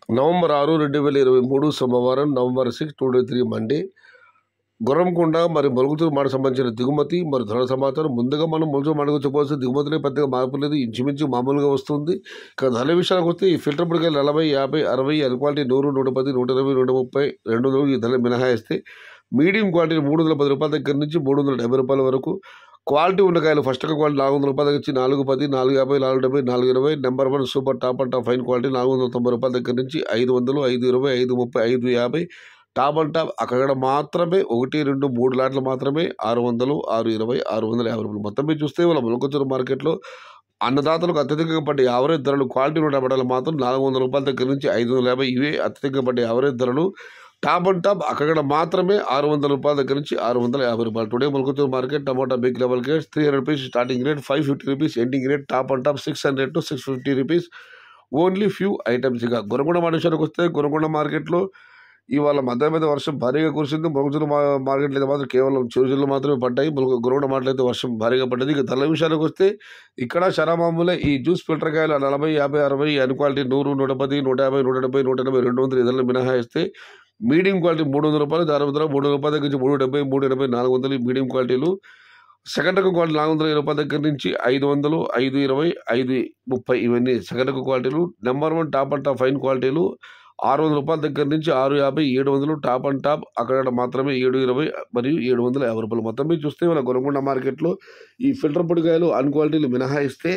November ఆరు రెండు వేల ఇరవై మూడు సోమవారం నవంబర్ సిక్స్ టూ డే త్రీ మండే గుర్రంకొండ మరి మొలుగుతూరు మాట సంబంధించిన దిగుమతి మరి ధర సమాచారం ముందుగా మనం మొలుగు మాటకు చెప్పవలసిన దిగుమతిలో పెద్దగా మార్పు లేదు ఇంచుమించు మామూలుగా వస్తుంది ఇక ధర విషయానికి వస్తే ఈ ఫిల్టర్ పొడికాయలు నలభై యాభై అరవై అది క్వాలిటీ నూరు నూట పది నూట ఇరవై నూట ముప్పై రెండు వందలు ఈ ధర మినహాయిస్తే మీడియం క్వాలిటీ మూడు వందల పది రూపాయల దగ్గర నుంచి మూడు వందల డెబ్బై రూపాయల వరకు క్వాలిటీ ఉన్న కాయలు ఫస్ట్ క్వాలిటీ నాలుగు వందల రూపాయల దగ్గర నుంచి నాలుగు పది నాలుగు యాభై నాలుగు డెబ్బై నాలుగు ఇరవై number one super top and top fine quality నాలుగు వందల తొంభై రూపాయల దగ్గర నుంచి ఐదు వందలు ఐదు ఇరవై ఐదు ముప్పై ఐదు యాభై టాప్ అండ్ టాప్ అక్కడ మాత్రమే ఒకటి రెండు మూడు లాట్లు మాత్రమే ఆరు వందలు ఆరు ఇరవై ఆరు వందల యాభై రూపాయలు మొత్తం మీద చూస్తే వాళ్ళ ములకొత్తూరు మార్కెట్లో అన్నదాతలకు అత్యధికంగా పడ్డ యావరేజ్ ధరలు క్వాలిటీ ఉన్న పడాలి మాత్రం నాలుగు వందల రూపాయల దగ్గర నుంచి ఐదు వందల యాభై ఇవే అత్యధికంగా పడ్డ యావరేజ్ ధరలు టాప్ అండ్ టాప్ అక్కడ మాత్రమే ఆరు వందల రూపాయల దగ్గర నుంచి ఆరు వందల యాభై రూపాయలు టుడే ములకొత్తూరు market tomato big level rate three hundred rupees starting rate five fifty rupees ending rate top and top six hundred to six fifty rupees only few items ఇక గురకొండ విషయానికి వస్తే గురకొండ మార్కెట్లో ఇవాళ మధ్య మీద వర్షం భారీగా కురిసింది మొగజుల మార్కెట్లో అయితే మాత్రం కేవలం చిరుజులు మాత్రమే పడ్డాయి గురకొండ మార్కెట్లో అయితే వర్షం భారీగా పడ్డది ఇక ధరల విషయానికి వస్తే ఇక్కడ శరామామూలే ఈ జ్యూస్ ఫిల్టర్ కాయలు నలభై యాభై అరవై అన్ క్వాలిటీ నూరు నూట పది నూట యాభై నూట డెబ్బై నూట ఎనభై రెండు వందలు ఇతరులు మినహాయిస్తే మీడియం క్వాలిటీ మూడు వందల రూపాయలు దాని వందల మూడు వందల రూపాయల దగ్గర నుంచి మూడు డెబ్బై మూడు ఎనభై నాలుగు వందలు ఈ మీడియం క్వాలిటీలు సెకండ్ రకం క్వాలిటీ నాలుగు వందల రూపాయల దగ్గర నుంచి ఐదు వందలు ఐదు ఇరవై ఐదు ముప్పై ఇవన్నీ సెకండ్ రకం క్వాలిటీలు number one top and top fine క్వాలిటీలు ఆరు వందల రూపాయల దగ్గర నుంచి ఆరు యాభై ఏడు వందలు టాప్ అండ్ టాప్ అక్కడ మాత్రమే ఏడు ఇరవై మరియు ఏడు వందల యాభై రూపాయలు మొత్తం మీద చూస్తే మన గొనగొండ మార్కెట్లో ఈ ఫిల్టర్ పొడికాయలు అన్ క్వాలిటీలు మినహాయిస్తే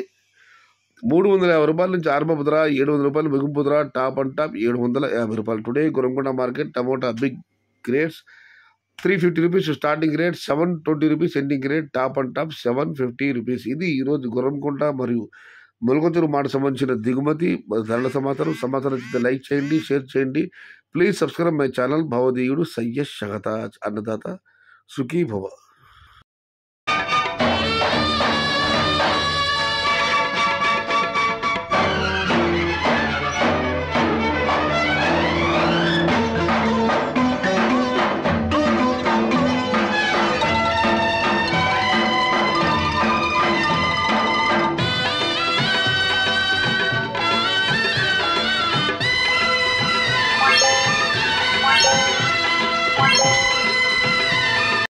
మూడు వందల యాభై రూపాయల నుంచి ఆరంభ పుదర ఏడు వందల రూపాయలు మిగుపు పుదర టాప్ అండ్ టాప్ ఏడు వందల యాభై రూపాయలు టుడే గొనగొండ market tomato big grades three fifty rupees starting rate seven twenty rupees ending rate top and top seven fifty rupees ఇది ఈరోజు గుర్రంకుంట మరియు ములగతూరు మాట సంబంధించిన దిగుమతి ధరల సమాచారం సమాచారం ఇస్తే లైక్ చేయండి షేర్ చేయండి ప్లీజ్ సబ్స్క్రైబ్ మై ఛానల్ భవదీయుడు సయ్యద్ షగతా అన్నదాత సుఖీ భవ